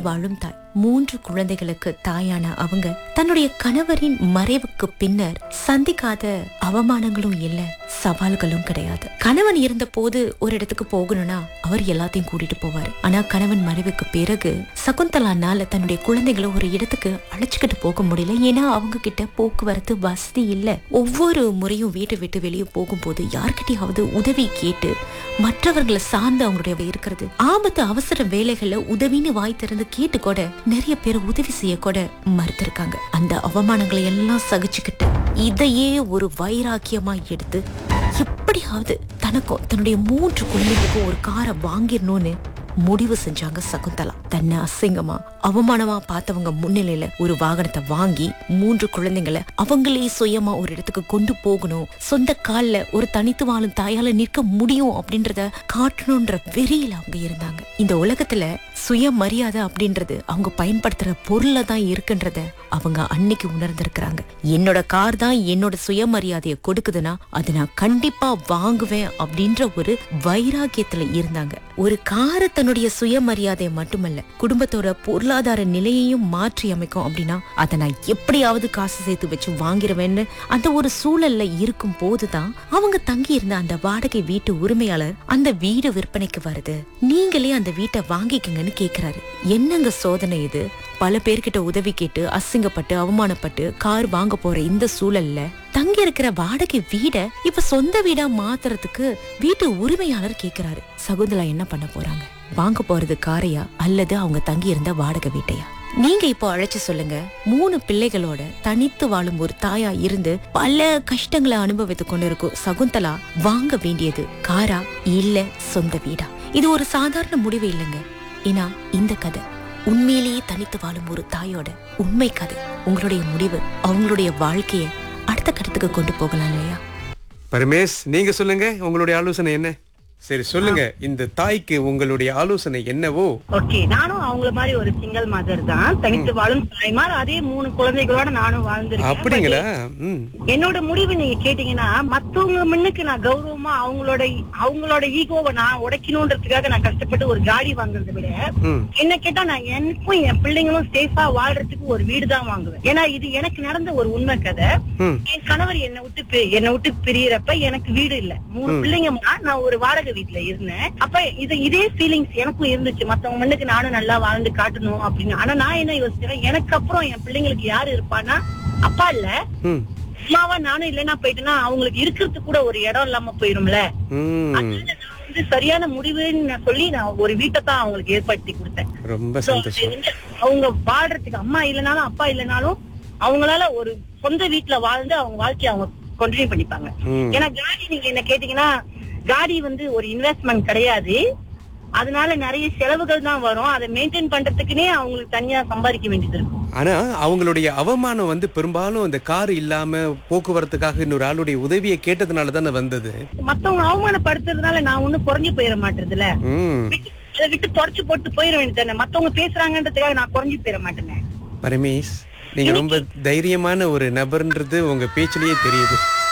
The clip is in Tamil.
வாழும் தாய் மூன்று குழந்தைகளுக்கு தாயான அவங்க தன்னுடைய கணவரின் மறைவுக்கு பின்னர் சந்திக்காத அவமானங்களும் இல்ல சவால்களும் கிடையாது கணவன் இருந்த போது ஒரு இடத்துக்கு போகணும்னா அவர் எல்லாத்தையும் கூட்டிட்டு போவாரு ஆனா கணவன் மறைவுக்கு பிறகு சகுந்தலானால தன்னுடைய குழந்தைகளை ஒரு இடத்துக்கு அழைச்சுக்கிட்டு போக முடியல ஏன்னா அவங்க கிட்ட போக்குவரத்து வசதி இல்ல ஒவ்வொரு முறையும் வீட்டை விட்டு வெளியே போகும்போது யார்கிட்டயாவது உதவி கேட்டு மற்றவர்களை சார்ந்து அவங்களுடைய இருக்கிறது ஆபத்து அவசர வேலைகள்ல உதவின்னு வாய் திறந்து கேட்டு கூட நிறைய பேர் உதவி செய்ய கூட மறுத்திருக்காங்க அந்த அவமானங்களை எல்லாம் சகிச்சுக்கிட்டு இதையே ஒரு வைராக்கியமா எடுத்து எப்படியாவது தனக்கும் தன்னுடைய மூன்று குழந்தைகளுக்கும் ஒரு காரை வாங்கிடணும்னு முடிவு செஞ்சாங்க சகுந்தலா தன்னை அசிங்கமா அவமானமா பார்த்தவங்க முன்னிலையில ஒரு வாகனத்தை வாங்கி மூன்று குழந்தைங்களை அவங்களே சுயமா ஒரு இடத்துக்கு கொண்டு போகணும் சொந்த கால்ல ஒரு தனித்து வாழும் தாயால நிற்க முடியும் அப்படின்றத காட்டணும்ன்ற வெறியில அவங்க இருந்தாங்க இந்த உலகத்துல சுயமரியாதை அப்படின்றது அவங்க பயன்படுத்துற பொருள்ல தான் இருக்குன்றத அவங்க அன்னைக்கு உணர்ந்திருக்கிறாங்க என்னோட கார் தான் என்னோட சுயமரியாதையை கொடுக்குதுன்னா அதை நான் கண்டிப்பா வாங்குவேன் அப்படின்ற ஒரு வைராக்கியத்துல இருந்தாங்க ஒரு காரை தன்னுடைய சுயமரியாதையை மட்டுமல்ல குடும்பத்தோட பொருளாதார நிலையையும் மாற்றி அமைக்கும் அப்படின்னா அதை நான் எப்படியாவது காசு சேர்த்து வச்சு வாங்கிருவேன்னு அந்த ஒரு சூழல்ல இருக்கும் போதுதான் அவங்க தங்கி இருந்த அந்த வாடகை வீட்டு உரிமையாளர் அந்த வீடு விற்பனைக்கு வருது நீங்களே அந்த வீட்டை வாங்கிக்கங்கன்னு கேக்குறாரு என்னங்க சோதனை இது பல பேர்கிட்ட உதவி கேட்டு அசிங்கப்பட்டு அவமானப்பட்டு கார் வாங்க போற இந்த சூழல்ல தங்கி இருக்கிற வாடகை வீட இப்ப சொந்த வீடா மாத்துறதுக்கு வீட்டு உரிமையாளர் கேக்குறாரு சகுந்தலா என்ன பண்ண போறாங்க வாங்க போறது காரையா அல்லது அவங்க தங்கி இருந்த வாடகை வீட்டையா நீங்க இப்போ அழைச்சு சொல்லுங்க மூணு பிள்ளைகளோட தனித்து வாழும் ஒரு தாயா இருந்து பல கஷ்டங்களை அனுபவித்து கொண்டு இருக்கும் சகுந்தலா வாங்க வேண்டியது காரா இல்ல சொந்த வீடா இது ஒரு சாதாரண முடிவு இல்லைங்க ஏன்னா இந்த கதை உண்மையிலேயே தனித்து வாழும் ஒரு தாயோட உண்மை கதை உங்களுடைய முடிவு அவங்களுடைய வாழ்க்கைய அடுத்த கட்டத்துக்கு கொண்டு போகலாம் இல்லையா பரமேஷ் நீங்க சொல்லுங்க உங்களுடைய ஆலோசனை என்ன சரி சொல்லுங்க இந்த தாய்க்கு உங்களுடைய ஆலோசனை என்னவோ ஓகே நானும் அவங்கள மாதிரி ஒரு சிங்கிள் மதர் தான் தனித்து வாழும் தாய்மார் அதே மூணு குழந்தைகளோட நானும் வாழ்ந்திருக்கேன் அப்படிங்களா ம் But என்னோட முடிவு நீங்க கேட்டீங்கன்னா மத்தவங்க முன்னுக்கு நான் கௌரவமா அவங்களோட அவங்களோட ஈகோவை நான் உடைக்கணும்ன்றதுக்காக நான் கஷ்டப்பட்டு ஒரு காடி வாங்குறதை விட ம் என்ன கேட்டா நான் எனக்கும் என் பிள்ளைங்களும் சேஃபா வாழ்றதுக்கு ஒரு வீடு தான் வாங்குவேன் ஏன்னா இது எனக்கு நடந்த ஒரு உண்மை கதை ம் என் கணவர் என்னை விட்டு பி- என்னை விட்டு பிரியறப்ப எனக்கு வீடு இல்ல மூணு பிள்ளைங்கம்மா நான் ஒரு வாடகை வீட்டுல இருந்தேன் அப்ப இது இதே ஃபீலிங்ஸ் எனக்கும் இருந்துச்சு மத்தவங்க முன்னுக்கு நானும் நல்லா வாழ்ந்து காட்டணும் அப்படின்னு ஆனா நான் என்ன யோசிக்கிறேன் எனக்கு அப்புறம் என் பிள்ளைங்களுக்கு யாரு இருப்பான்னா அப்பா இல்ல ம் அம்மாவா நானும் இல்லைன்னா போயிட்டேன்னா அவங்களுக்கு இருக்கிறதுக்கு கூட ஒரு இடம் இல்லாம போயிரும்ல ம் அதனால நான் வந்து சரியான முடிவுன்னு நான் சொல்லி நான் ஒரு வீட்டை தான் அவங்களுக்கு ஏற்படுத்தி கொடுத்தேன் ரொம்ப So, சந்தோஷம் அது வந்து அவங்க வாழ்றதுக்கு அம்மா இல்லைனாலும் அப்பா இல்லைனாலும் அவங்களால ஒரு சொந்த வீட்டுல வாழ்ந்து அவங்க வாழ்க்கைய அவங்க கண்டினியூ பண்ணிப்பாங்க ம் ஏன்னா காடி நீங்க என்ன கேட்டீங்கன்னா காடி வந்து ஒரு இன்வெஸ்ட்மெண்ட் கிடையாது அதனால நிறைய செலவுகள் தான் வரும் அதை மெயின்டைன் பண்றதுக்குனே அவங்களுக்கு தனியா சம்பாதிக்க வேண்டியது இருக்கும் ஆனா அவங்களுடைய அவமானம் வந்து பெரும்பாலும் அந்த கார் இல்லாம போக்குவரத்துக்காக இன்னொரு ஆளுடைய உதவியை கேட்டதுனால தானே வந்தது மத்தவங்க அவமானப்படுத்துறதுனால நான் ஒண்ணும் குறைஞ்சு போயிட மாட்டேதுல ம் அதை விட்டு தொடச்சு போட்டு போயிட வேண்டியது மத்தவங்க பேசுறாங்கன்றதுக்காக நான் குறைஞ்சு போயிட மாட்டேனே பரமேஷ் நீங்க ரொம்ப தைரியமான ஒரு நபர்ன்றது உங்க பேச்சிலேயே தெரியுது